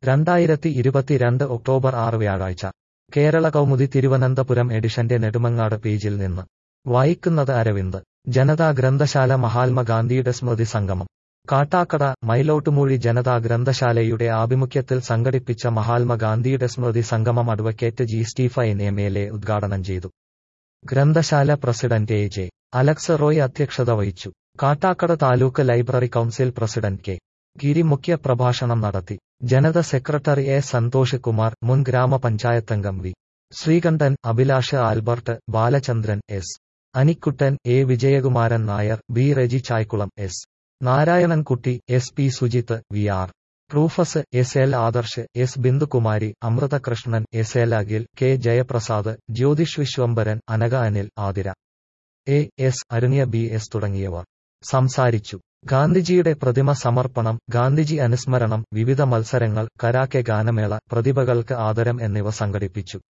രണ്ടായിരത്തി ഇരുപത്തിരണ്ട് ഒക്ടോബർ ആറ് വ്യാഴാഴ്ച കേരള കൗമുദി തിരുവനന്തപുരം എഡിഷന്റെ നെടുമങ്ങാട് പേജിൽ നിന്ന് വായിക്കുന്നത് അരവിന്ദ് ജനതാ ഗ്രന്ഥശാല മഹാത്മാഗാന്ധിയുടെ സ്മൃതി സംഗമം കാട്ടാക്കട മൈലോട്ടുമൂഴി ജനതാ ഗ്രന്ഥശാലയുടെ ആഭിമുഖ്യത്തിൽ സംഘടിപ്പിച്ച മഹാത്മാഗാന്ധിയുടെ സ്മൃതി സംഗമം advocate G Stephen M L A ഉദ്ഘാടനം ചെയ്തു ഗ്രന്ഥശാല president A J Alex Roy അധ്യക്ഷത വഹിച്ചു Kattakada taluk library council president K Giri മുഖ്യ പ്രഭാഷണം നടത്തി ജനത സെക്രട്ടറി എ സന്തോഷ് കുമാർ മുൻ ഗ്രാമപഞ്ചായത്തംഗം V Sreekantan Abhilash Albert Balachandran S Anikuttan A Vijayakumaran Nair B Reji Chaikulam S Narayanankutty S P Sujith V R Rufus S L Adarsh S Bindukumari Amruthakrishnan S L Akhil K Jayaprasad Jyothish Vishwambharan Anaka Anil Athira A S Arunya B S തുടങ്ങിയവർ സംസാരിച്ചു ഗാന്ധിജിയുടെ പ്രതിമ സമർപ്പണം ഗാന്ധിജി അനുസ്മരണം വിവിധ മത്സരങ്ങൾ കരാക്കെ ഗാനമേള പ്രതിഭകൾക്ക് ആദരം എന്നിവ സംഘടിപ്പിച്ചു